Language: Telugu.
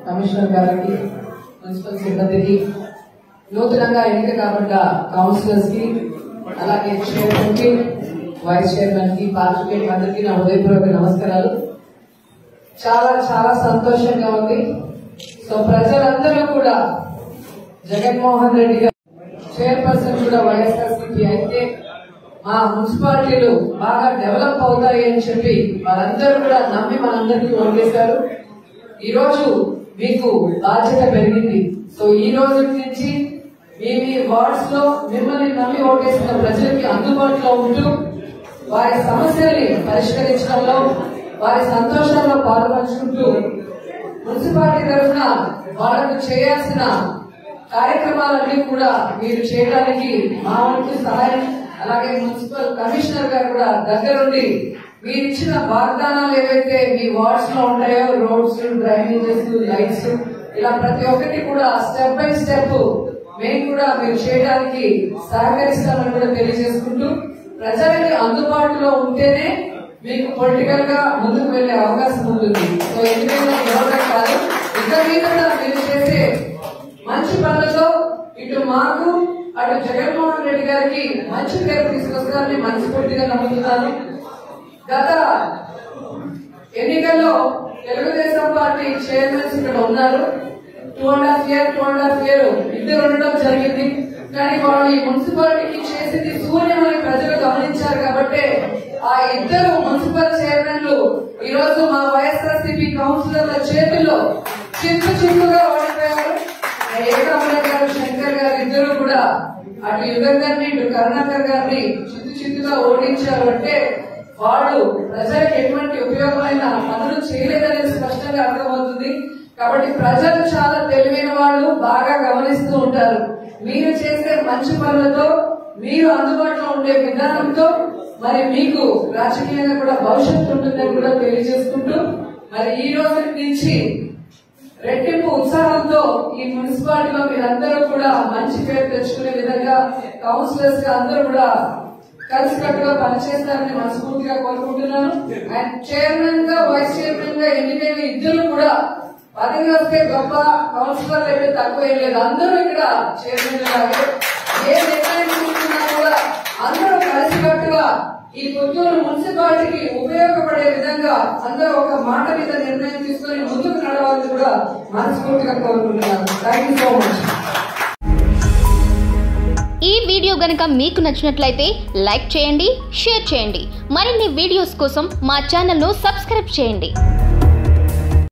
కమిషనర్ గారికి మున్సిపల్ సిబ్బందికి నూతనంగా ఎన్నిక కాబడ్డ కౌన్సిలర్స్ కి అలాగే చైర్మన్ కి వైస్ చైర్మన్ కి పార్లమెంట్ అందరికీ నా హృదయపూర్వక నమస్కారాలు చాలా చాలా సంతోషంగా ఉంది సో ప్రజలందరూ కూడా జగన్మోహన్ రెడ్డి గారు చైర్పర్సన్ కూడా వైఎస్ఆర్సీపీ అయితే మా మున్సిపాలిటీలు బాగా డెవలప్ అవుతాయి అని చెప్పి వాళ్ళందరూ కూడా నమ్మి మనందరికీ ఓటేశారు ఈ రోజు మీకు బాధ్యత పెరిగింది సో ఈ రోజు నుంచి మీ మీ వార్డ్స్ లో మిమ్మల్ని నమ్మి ఓటేసిన ప్రజలకి అందుబాటులో ఉంటూ వారి సమస్యల్ని పరిష్కరించడంలో వారి సంతోషంలో పాల్పంచుకుంటూ మున్సిపాలిటీ తరఫున వాళ్ళకు చేయాల్సిన కార్యక్రమాలన్నీ కూడా మీరు చేయడానికి మా వంతు సహాయం అలాగే మున్సిపల్ కమిషనర్ గారు కూడా దగ్గరుండి మీరు ఇచ్చిన వాగ్దానాలు ఏవైతే మీ వార్డ్స్ లో ఉంటాయో రోడ్స్ డ్రైనేజెస్ లైట్స్ ఇలా ప్రతి ఒక్కటి కూడా స్టెప్ బై స్టెప్ మేము కూడా మీరు చేయడానికి సహకరిస్తామని కూడా తెలియజేసుకుంటూ ప్రజలకి అందుబాటులో ఉంటేనే మీకు పొలిటికల్ గా ముందుకు వెళ్లే అవకాశం ఉంటుంది సో ఎందుకంటే ఎవరైనా కాదు ఇక మీద కూడా మీరు చేసే మంచి పనులతో ఇటు మాకు అటు జగన్మోహన్ రెడ్డి గారికి మంచి పేరు తీసుకొస్తారని మనస్ఫూర్తిగా నమ్ముతున్నాను గత ఎన్నికల్లో తెలుగుదేశం పార్టీ చైర్మన్స్ ఇక్కడ ఉన్నారు two and half year two and half year ఇద్దరు ఉండడం జరిగింది కానీ వాళ్ళు ఈ మున్సిపాలిటీకి చేసింది శూన్యమని ప్రజలు గమనించారు కాబట్టి ఆ ఇద్దరు మున్సిపల్ చైర్మన్లు ఈ రోజు మా వైఎస్ఆర్సీపీ కౌన్సిలర్ల చేతుల్లో చిత్తు చిత్తుగా ఓడిపోయారు ఏకామల గారు శంకర్ గారు ఇద్దరు కూడా అటు యుగం గారిని ఇటు కరుణాకర్ గారిని చిత్తు చిత్తుగా ఓడించారు అంటే వాళ్ళు ప్రజలకు ఎటువంటి ఉపయోగమైన పనులు చేయలేదనేది స్పష్టంగా అర్థమవుతుంది కాబట్టి ప్రజలు చాలా తెలివైన వాళ్ళు బాగా గమనిస్తూ ఉంటారు మీరు చేసే మంచి పనులతో మీరు అందుబాటులో ఉండే విధానంతో మరి మీకు రాజకీయంగా కూడా భవిష్యత్తు ఉంటుందని కూడా తెలియజేసుకుంటూ మరి ఈ రోజు నుంచి రెట్టింపు ఉత్సాహంతో ఈ మున్సిపాలిటీలో మీరందరూ కూడా మంచి పేరు తెచ్చుకునే విధంగా కౌన్సిలర్స్ గా అందరూ కూడా కలిసికట్టుగా పనిచేస్తారని మనస్ఫూర్తిగా కోరుకుంటున్నాను అండ్ చైర్మన్ గా వైస్ చైర్మన్ గా ఎన్నికైన ఇద్దరు కూడా పదవి వస్తే గొప్ప కౌన్సిలర్ అయితే తక్కువ ఏం లేదు అందరూ ఇక్కడ చైర్మన్ లాగే ఏ నిర్ణయం తీసుకున్నా కూడా అందరూ కలిసికట్టుగా ఈ పుత్తూరు మున్సిపాలిటీకి ఉపయోగపడే విధంగా అందరూ ఒక మాట మీద నిర్ణయం తీసుకొని ముందుకు నడవాలని కూడా మనస్ఫూర్తిగా కోరుకుంటున్నాను థ్యాంక్ యూ సో మచ్ ఈ వీడియో గనుక మీకు నచ్చినట్లయితే లైక్ చేయండి షేర్ చేయండి మరిన్ని వీడియోస్ కోసం మా ఛానల్ను సబ్స్క్రైబ్ చేయండి